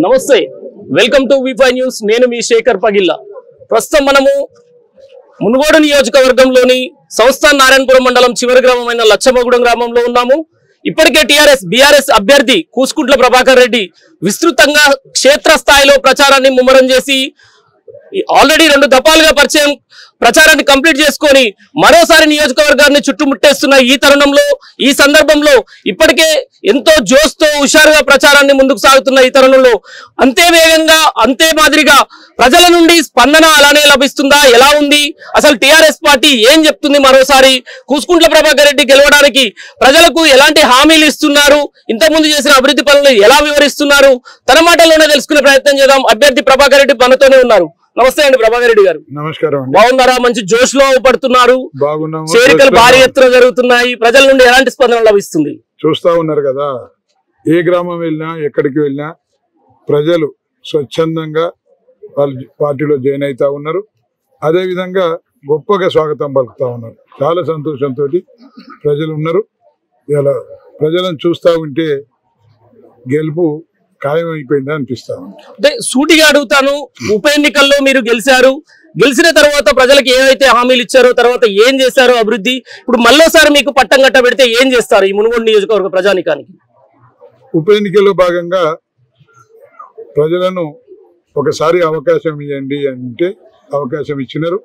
నమస్తే welcome to Wi-Fi news నేను మీ శేఖర్ పగిల్లా ప్రస్తుతం మనము మునుగోడు నియోజకవర్గంలోని సంస్థాన్ నారాయణపురం మండలం చివరి గ్రామమైన లచ్చమగూడెం గ్రామంలో ఉన్నాము ఇప్పటికే టిఆర్ఎస్ బీఆర్ఎస్ అభ్యర్థి కూసుకుంట్ల ప్రభాకర్ రెడ్డి విస్తృతంగా క్షేత్రస్థాయిలో ప్రచారాన్ని ముమ్మరం చేసి ఆల్రెడీ రెండు దఫాలుగా పరిచయం ప్రచారాన్ని కంప్లీట్ చేసుకొని మరోసారి నియోజకవర్గాన్ని చుట్టుముట్టేస్తున్న ఈ తరుణంలో ఈ సందర్భంలో ఇప్పటికే ఎంతో జోస్తో హుషారుగా ప్రచారాన్ని ముందుకు సాగుతున్న ఈ తరుణంలో అంతే వేగంగా అంతే మాదిరిగా ప్రజల నుండి స్పందన అలానే లభిస్తుందా ఎలా ఉంది అసలు టిఆర్ఎస్ పార్టీ ఏం చెప్తుంది మరోసారి కూసుకుంట్ల ప్రభాకర్ రెడ్డి గెలవడానికి ప్రజలకు ఎలాంటి హామీలు ఇస్తున్నారు ఇంతకుముందు చేసిన అభివృద్ధి పనులు ఎలా వివరిస్తున్నారు తన మాటల్లోనే తెలుసుకునే ప్రయత్నం చేద్దాం అభ్యర్థి ప్రభాకర్ రెడ్డి మనతోనే ఉన్నారు నమస్తే అండి ప్రభాకర్ రెడ్డి గారు నమస్కారం అండి బాగున్నారా మంచి జోష్ లో పడుతున్నారు బాగున్నాము చేరికలు చూస్తా- భారీ ఎత్తున జరుగుతున్నాయి ప్రజల నుండి ఎలాంటి స్పందన లభిస్తుంది చూస్తా ఉన్నారు కదా ఏ గ్రామం వెళ్ళినా ఎక్కడికి వెళ్ళినా ప్రజలు స్వచ్ఛందంగా వాళ్ళు పార్టీలో జాయిన్ అవుతా ఉన్నారు అదే విధంగా గొప్పగా స్వాగతం పలుకుతా ఉన్నారు చాలా సంతోషంతో ప్రజలు ఉన్నారు ఇలా ప్రజలను చూస్తా ఉంటే గెలుపు ఖాయమైపోయిందా అనిపిస్తా ఉంది అంటే సూటిగా అడుగుతాను ఉప ఎన్నికల్లో మీరు గెలిచారు గెలిచిన తర్వాత ప్రజలకు ఏవైతే హామీలు ఇచ్చారో తర్వాత ఏం చేశారో అభివృద్ధి ఇప్పుడు మళ్ళోసారి మీకు పట్టం కట్ట పెడితే ఏం చేస్తారు ఈ మునుగోడు నియోజకవర్గ ప్రజానికానికి ఉప ఎన్నికల్లో భాగంగా ప్రజలను ఒకసారి అవకాశం ఇవ్వండి అంటే అవకాశం ఇచ్చినారు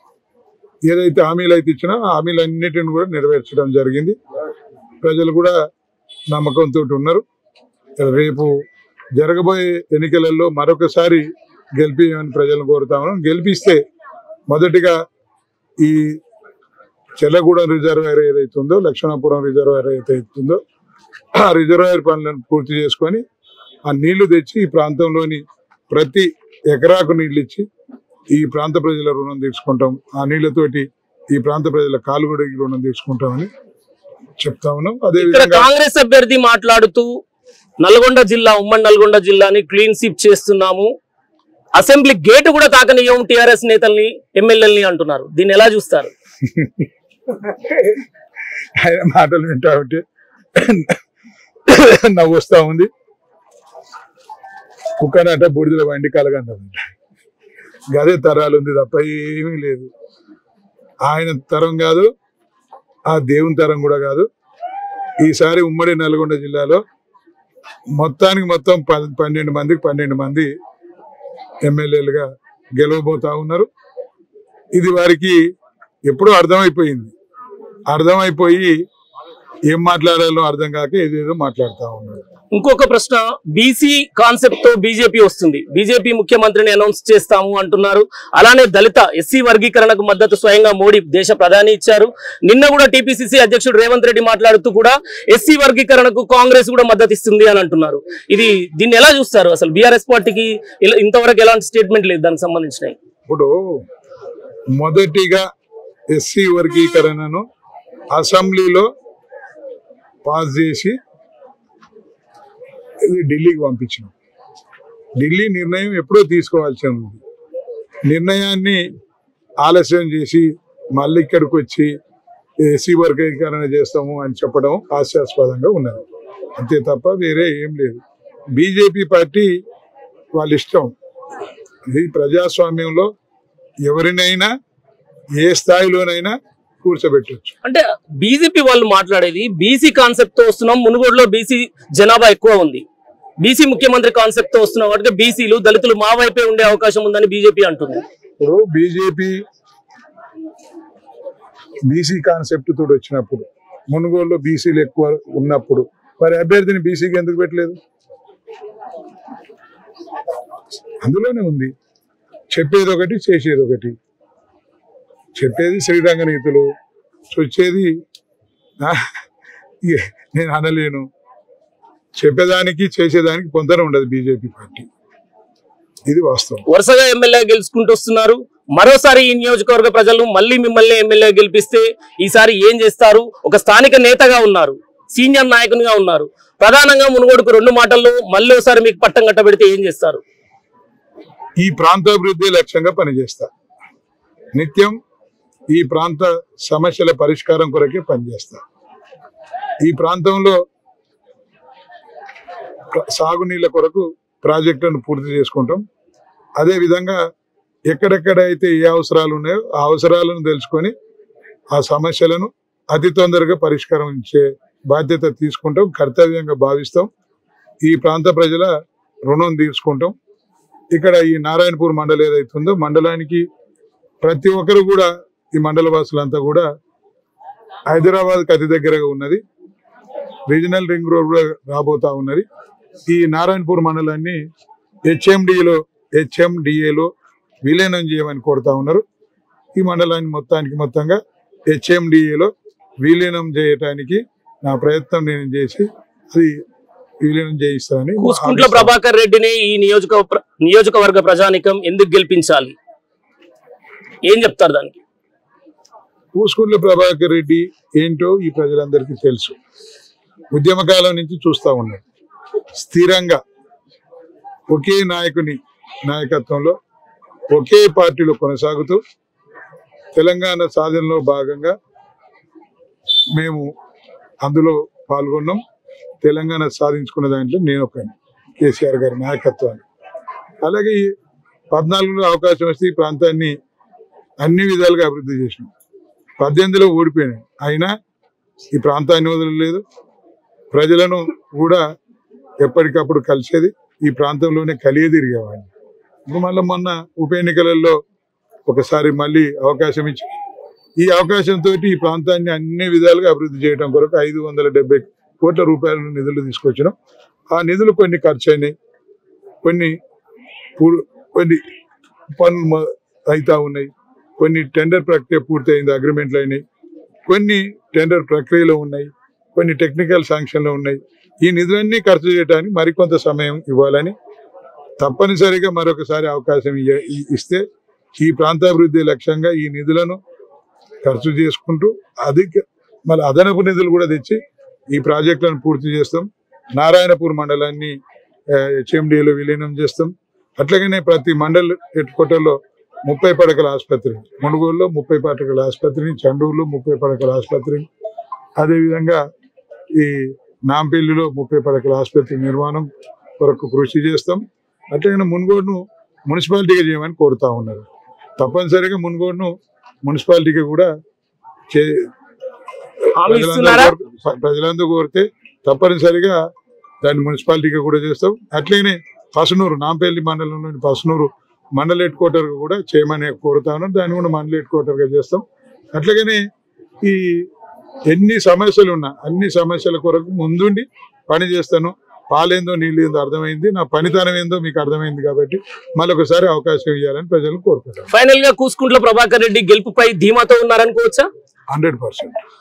ఏదైతే హామీలు అయితే ఇచ్చినా ఆ హామీలన్నిటిని కూడా నెరవేర్చడం జరిగింది ప్రజలు కూడా నమ్మకంతో ఉన్నారు రేపు జరగబోయే ఎన్నికలలో మరొకసారి గెలిపియమని ప్రజలను కోరుతా ఉన్నాం గెలిపిస్తే మొదటిగా ఈ చెల్లగూడెం రిజర్వాయర్ ఏదైతే ఉందో లక్ష్మణపురం రిజర్వాయర్ ఏదైతే ఉందో ఆ రిజర్వాయర్ పనులను పూర్తి చేసుకొని ఆ నీళ్లు తెచ్చి ఈ ప్రాంతంలోని ప్రతి ఎకరాకు నీళ్లు ఇచ్చి ఈ ప్రాంత ప్రజల రుణం తీసుకుంటాం ఆ నీళ్లతోటి ఈ ప్రాంత ప్రజల కాలుగుడికి రుణం తీసుకుంటామని చెప్తా ఉన్నాం అదే ఇక్కడ విధంగా కాంగ్రెస్ అభ్యర్థి మాట్లాడుతూ నల్గొండ జిల్లా ఉమ్మడి నల్గొండ జిల్లాని క్లీన్ స్వీప్ చేస్తున్నాము అసెంబ్లీ గేట్ కూడా తాకనియం టిఆర్ఎస్ నేతల్ని ఎమ్మెల్యేలని అంటున్నారు దీన్ని ఎలా చూస్తారు ఆయన మాటలు వింటా ఉంటే నవ్వు వస్తా ఉంది కుక్కనట బూడిదల వండి కలగంటారు గదే తరాలు ఉంది తప్ప ఏమీ లేదు ఆయన తరం కాదు ఆ దేవుని తరం కూడా కాదు ఈసారి ఉమ్మడి నల్గొండ జిల్లాలో మొత్తానికి మొత్తం ప- పన్నెండు మందికి పన్నెండు మంది ఎమ్మెల్యేలుగా గెలవబోతా ఉన్నారు ఇది వారికి ఎప్పుడూ అర్థమైపోయింది అర్థమైపోయి ఏం మాట్లాడాలో అర్థం కాక ఏదేదో మాట్లాడుతూ ఉన్నారు ఇంకొక ప్రశ్న బీసీ కాన్సెప్ట్ తో బీజేపీ వస్తుంది బీజేపీ ముఖ్యమంత్రిని అనౌన్స్ చేస్తాము అంటున్నారు అలానే దళిత ఎస్సీ వర్గీకరణకు మద్దతు స్వయంగా మోడీ దేశ ప్రధాని ఇచ్చారు నిన్న కూడా టీపీసీసీ అధ్యక్షుడు రేవంత్ రెడ్డి మాట్లాడుతూ కూడా ఎస్సీ వర్గీకరణకు కాంగ్రెస్ కూడా మద్దతు ఇస్తుంది అని అంటున్నారు ఇది దీన్ని ఎలా చూస్తారు అసలు బీఆర్ఎస్ పార్టీకి ఇలా- ఇంతవరకు ఎలాంటి స్టేట్మెంట్ లేదు దానికి సంబంధించినవి ఇప్పుడు మొదటిగా ఎస్సీ వర్గీకరణను అసెంబ్లీలో పాస్ చేసి ఇది ఢిల్లీకి పంపించినాం ఢిల్లీ నిర్ణయం ఎప్పుడో తీసుకోవాల్సి ఉంది నిర్ణయాన్ని ఆలస్యం చేసి మళ్ళీ ఇక్కడికి వచ్చి ఎస్సీ వర్గీకరణ చేస్తాము అని చెప్పడం హాస్యాస్పదంగా ఉన్నది అంతే తప్ప వేరే ఏం లేదు బీజేపీ పార్టీ వాళ్ళ ఇష్టం ఇది ప్రజాస్వామ్యంలో ఎవరినైనా ఏ స్థాయిలోనైనా కూర్చోబెట్టచ్చు అంటే బీజేపీ వాళ్ళు మాట్లాడేది బీసీ కాన్సెప్ట్ తో వస్తున్నాం మునుగోడులో బీసీ జనాభా ఎక్కువ ఉంది బీసీ ముఖ్యమంత్రి కాన్సెప్ట్ తో వస్తున్నాం కాబట్టి బీసీలు దళితులు మా వైపే ఉండే అవకాశం ఉందని బీజేపీ అంటుంది ఇప్పుడు బీజేపీ బీసీ కాన్సెప్ట్ తోటి వచ్చినప్పుడు మునుగోలులో బీసీలు ఎక్కువ ఉన్నప్పుడు మరి అభ్యర్థిని బీసీకి ఎందుకు పెట్టలేదు అందులోనే ఉంది చెప్పేది ఒకటి చేసేది ఒకటి చెప్పేది శ్రీరంగ నీతులు వచ్చేది ఆ, ఏ- నేను అనలేను చెప్పేదానికి చేసేదానికి పొందన ఉండదు బీజేపీ పార్టీ ఇది వాస్తవం వరుసగా ఎమ్మెల్యే గెలుచుకుంటూ వస్తున్నారు మరోసారి ఈ నియోజకవర్గ ప్రజలు మళ్ళీ మిమ్మల్ని ఎమ్మెల్యే గెలిపిస్తే ఈసారి ఏం చేస్తారు ఒక స్థానిక నేతగా ఉన్నారు సీనియర్ నాయకునిగా ఉన్నారు ప్రధానంగా మునుగోడుకు రెండు మాటల్లో మళ్ళీ ఒకసారి మీకు పట్టం కట్టబెడితే ఏం చేస్తారు ఈ ప్రాంతాభివృద్ధి లక్ష్యంగా పనిచేస్తా నిత్యం ఈ ప్రాంత సమస్యల పరిష్కారం కొరకే పనిచేస్తా ఈ ప్రాంతంలో ప్ర- సాగునీళ్ళ కొరకు ప్రాజెక్టులను పూర్తి చేసుకుంటాం అదే విధంగా ఎక్కడెక్కడైతే ఏ అవసరాలు ఉన్నాయో ఆ అవసరాలను తెలుసుకొని ఆ సమస్యలను అతి తొందరగా పరిష్కారం ఇచ్చే బాధ్యత తీసుకుంటాం కర్తవ్యంగా భావిస్తాం ఈ ప్రాంత ప్రజల రుణం తీర్చుకుంటాం ఇక్కడ ఈ నారాయణపూర్ మండలం ఏదైతుందో మండలానికి ప్రతి ఒక్కరు కూడా ఈ మండల వాసులంతా కూడా హైదరాబాద్కి అతి దగ్గరగా ఉన్నది రీజనల్ రింగ్ రోడ్ కూడా రాబోతా ఉన్నది ఈ నారాయణపూర్ మండలాన్ని హెచ్ఎండిలో హెచ్ఎండిఏలో విలీనం చేయమని కోరుతా ఉన్నారు ఈ మండలాన్ని మొత్తానికి మొత్తంగా హెచ్ఎండిఏలో విలీనం చేయటానికి నా ప్రయత్నం నేను చేసి అది విలీనం చేయిస్తానని కూసుకుంట్ల ప్రభాకర్ రెడ్డిని ఈ నియోజక నియోజకవర్గ ప్రజానికం ఎందుకు గెలిపించాలి ఏం చెప్తారు దానికి పూసుకుంట్ల ప్రభాకర్ రెడ్డి ఏంటో ఈ ప్రజలందరికీ తెలుసు ఉద్యమకాలం నుంచి చూస్తా ఉన్నాం స్థిరంగా ఒకే నాయకుని నాయకత్వంలో ఒకే పార్టీలో కొనసాగుతూ తెలంగాణ సాధనలో భాగంగా మేము అందులో పాల్గొన్నాం తెలంగాణ సాధించుకున్న దాంట్లో నేను ఒక కేసీఆర్ గారి నాయకత్వాన్ని అలాగే ఈ పద్నాలుగులో అవకాశం వస్తే ఈ ప్రాంతాన్ని అన్ని విధాలుగా అభివృద్ధి చేసినాం పద్దెనిమిదిలో ఓడిపోయినాయి అయినా ఈ ప్రాంతాన్ని వదలలేదు ప్రజలను కూడా ఎప్పటికప్పుడు కలిసేది ఈ ప్రాంతంలోనే కలిగి తిరిగేవాడిని ఇప్పుడు మళ్ళీ మొన్న ఉప ఎన్నికలలో ఒకసారి మళ్ళీ అవకాశం ఇచ్చి ఈ అవకాశంతో ఈ ప్రాంతాన్ని అన్ని విధాలుగా అభివృద్ధి చేయడం కొరకు ఐదు వందల డెబ్బై కోట్ల రూపాయల నిధులు తీసుకొచ్చినాం ఆ నిధులు కొన్ని ఖర్చు అయినాయి కొన్ని పూ- కొన్ని పనులు మ- అవుతా ఉన్నాయి కొన్ని టెండర్ ప్రక్రియ పూర్తయింది అగ్రిమెంట్లు అయినాయి కొన్ని టెండర్ ప్రక్రియలో ఉన్నాయి కొన్ని టెక్నికల్ శాంక్షన్లు ఉన్నాయి ఈ నిధులన్నీ ఖర్చు చేయడానికి మరికొంత సమయం ఇవ్వాలని తప్పనిసరిగా మరొకసారి అవకాశం ఇయ్య- ఇ- ఇస్తే ఈ ప్రాంతాభివృద్ధి లక్ష్యంగా ఈ నిధులను ఖర్చు చేసుకుంటూ అధిక మళ్ళీ అదనపు నిధులు కూడా తెచ్చి ఈ ప్రాజెక్టులను పూర్తి చేస్తాం నారాయణపూర్ మండలాన్ని హెచ్ఎండిలో విలీనం చేస్తాం అట్లాగనే ప్రతి మండల్ హెడ్ క్వార్టర్లో ముప్పై పడకల ఆసుపత్రి మునుగోలులో ముప్పై పడకల ఆసుపత్రిని చండూరులో ముప్పై పడకల ఆసుపత్రిని అదేవిధంగా ఈ నాంపల్లిలో ముప్పై పడకల ఆసుపత్రి నిర్మాణం కొరకు కృషి చేస్తాం అట్లాగే మునుగోడును మున్సిపాలిటీగా చేయమని కోరుతా ఉన్నారు తప్పనిసరిగా మునుగోడును మున్సిపాలిటీగా కూడా చే హామీ ప్రజలందరూ ఇస్తున్నారా కోరు- ప్రజలందరూ కోరితే తప్పనిసరిగా దాన్ని మున్సిపాలిటీగా కూడా చేస్తాం అట్లనే పసునూరు నాంపల్లి మండలంలోని పసునూరు మండల హెడ్ క్వార్టర్ కూడా చేయమని కోరుతా ఉన్నాం దాన్ని కూడా మండల హెడ్ క్వార్టర్ గా చేస్తాం అట్లాగనే ఈ ఎన్ని సమస్యలు ఉన్నా అన్ని సమస్యల కొరకు ముందుండి పని చేస్తాను పాలేందో నీళ్ళు ఏందో అర్థమైంది నా పనితనం ఏందో మీకు అర్థమైంది కాబట్టి మళ్ళొకసారి అవకాశం ఇవ్వాలని ప్రజలను కోరుకుంటాను ఫైనల్ గా కూసుకుంట్ల ప్రభాకర్ రెడ్డి గెలుపుపై ధీమాతో ఉన్నారనుకోవచ్చా హండ్రెడ్ పర్సెంట్